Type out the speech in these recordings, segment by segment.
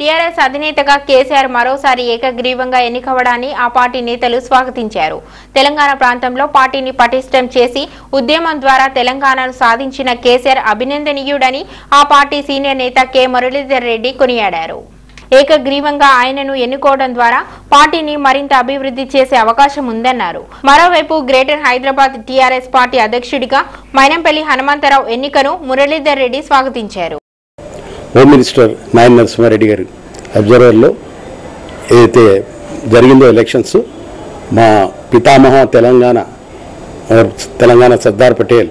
TRS అధినేతగా KCR మరోసారి ఏకగ్రీవంగా ఎన్నికవడాన్ని ఆ పార్టీ నేతలు స్వాగతించారు తెలంగాణ ప్రాంతంలో పార్టీని పటిష్టం చేసి ఉద్యమం ద్వారా తెలంగాణను సాధించిన కేసీఆర్ అభినందనీయుడని ఆ పార్టీ సీనియర్ నేత కె మురళీధర్ రెడ్డి కొనియాడారు ఏకగ్రీవంగా ఆయనను ఎన్నుకోవడం ద్వారా పార్టీని మరింత అభివృద్ధి చేసే అవకాశం ఉందన్నారు మరోవైపు గ్రేటర్ హైదరాబాద్ టీఆర్ఎస్ పార్టీ అధ్యక్షుడిగా మైనంపల్లి హనుమంతరావు ఎన్నికను మురళీధర్ రెడ్డి స్వాగతించారు హోమ్ మినిస్టర్ నాయన నరసింహారెడ్డి గారు అబ్జర్వర్లో ఏదైతే జరిగిందో ఎలక్షన్స్ మా పితామహ తెలంగాణ और తెలంగాణ సర్దార్ పటేల్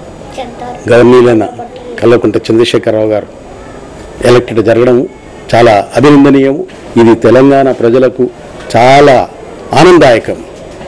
గవర్నీలైన కల్వకుంట చంద్రశేఖరరావు గారు ఎలక్టెడ్ జరగడం చాలా అభినందనీయం ఇది తెలంగాణ ప్రజలకు చాలా ఆనందదాయకం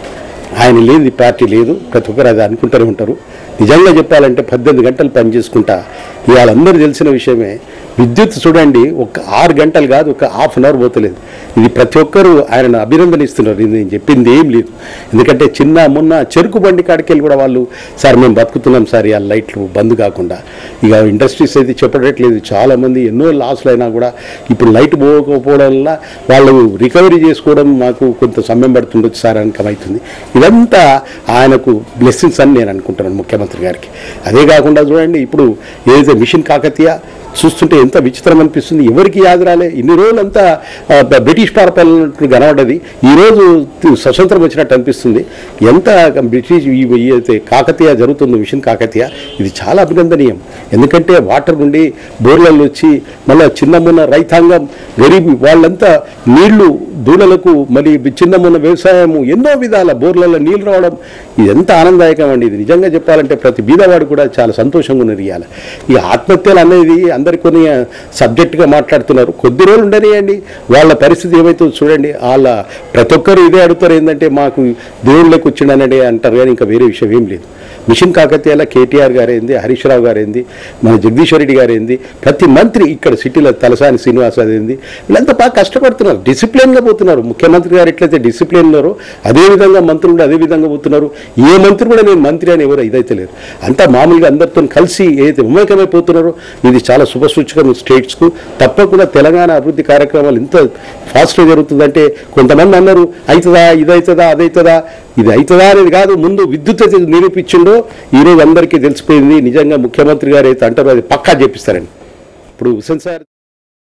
ఆయన లేని పార్టీ లేదు ప్రతి ఒక్కరు అది అనుకుంటూనే ఉంటారు నిజంగా చెప్పాలంటే పద్దెనిమిది గంటలు పని చేసుకుంటా ఇవాళ అందరూ తెలిసిన విషయమే విద్యుత్ చూడండి ఒక ఆరు గంటలు కాదు ఒక హాఫ్ అన్ అవర్ పోతలేదు ఇది ప్రతి ఒక్కరూ ఆయనను అభినందనిస్తున్నారు ఇది నేను చెప్పింది ఏం లేదు ఎందుకంటే చిన్న మొన్న చెరుకు బండి కాడికి వెళ్ళి కూడా వాళ్ళు సార్ మేము బతుకుతున్నాం సార్ ఇవాళ లైట్లు బంద్ కాకుండా ఇక ఇండస్ట్రీస్ అయితే చెప్పట్లేదు చాలామంది ఎన్నో లాస్లు అయినా కూడా ఇప్పుడు లైట్ పోకపోవడం వల్ల వాళ్ళు రికవరీ చేసుకోవడం మాకు కొంత సమయం పడుతుండొచ్చు సార్ అనుకమవుతుంది ఇదంతా ఆయనకు బ్లెస్సింగ్స్ అని నేను అనుకుంటున్నాను ముఖ్యమంత్రి గారికి అదే కాకుండా చూడండి ఇప్పుడు ఏదైతే మిషన్ కాకతీయ చూస్తుంటే ఎంత విచిత్రం అనిపిస్తుంది ఎవరికి యాద రాలే ఇన్ని రోజులంతా ఆ, బ- బ్రిటిష్ పాలనట్టు కనబడ్డది ఈరోజు తి- స్వతంత్రం వచ్చినట్టు అనిపిస్తుంది ఎంత బ్రిటిష్ ఈ ఈ అయితే కాకతీయ జరుగుతుంది మిషన్ కాకతీయ ఇది చాలా అభినందనీయం ఎందుకంటే వాటర్ నుండి బోర్లలో వచ్చి మళ్ళీ చిన్న మొన్న రైతాంగం గరీబ్ వాళ్ళంతా నీళ్లు దూడలకు మరి చిన్న మొన్న వ్యవసాయము ఎన్నో విధాల బోర్లలో నీళ్లు రావడం ఇది ఎంత ఆనందదాయకం అండి ఇది నిజంగా చెప్పాలంటే ప్రతి బీదవాడు కూడా చాలా సంతోషంగా ఉన్నది ఇవాళ ఈ ఆత్మహత్యలు అనేది అందరు కొన్ని సబ్జెక్టుగా మాట్లాడుతున్నారు కొద్ది రోజులు ఉండనియండి వాళ్ళ పరిస్థితి ఏమైతుందో చూడండి వాళ్ళ ప్రతి ఒక్కరు ఇదే అడుగుతారు ఏంటంటే మాకు దేవుళ్ళకి వచ్చిండనడే అంటారు కానీ ఇంకా వేరే విషయం ఏం లేదు మిషన్ కాకతీయాల కేటీఆర్ గారైంది హరీష్ రావు గారైంది మన జగదీశ్వర్ రెడ్డి గారైంది ప్రతి మంత్రి ఇక్కడ సిటీలో తలసాని శ్రీనివాస్ అదేంది వీళ్ళంతా బాగా కష్టపడుతున్నారు డిసిప్లిన్గా పోతున్నారు ముఖ్యమంత్రి గారు ఎట్లయితే డిసిప్లిన్ ఉన్నారో అదే విధంగా మంత్రులు కూడా అదే విధంగా పోతున్నారు ఏ మంత్రి కూడా నేను మంత్రి అని ఎవరు ఇదైతే లేరు అంతా మామూలుగా అందరితో కలిసి ఏదైతే ఉమ్మేకమైపోతున్నారో ఇది చాలా శుభసూచకం స్టేట్స్కు తప్పకుండా తెలంగాణ అభివృద్ధి కార్యక్రమాలు ఇంత ఫాస్ట్గా జరుగుతుందంటే కొంతమంది అన్నారు అవుతుందా ఇదవుతుందా అదవుతుందా ఇది అవుతుందా అనేది కాదు ముందు విద్యుత్ అయితే నిరూపించిండో ఈరోజు అందరికీ తెలిసిపోయింది నిజంగా ముఖ్యమంత్రి గారు అయితే అంటారో అది పక్కా చెప్పిస్తారండి ఇప్పుడు హుసేన్ సార్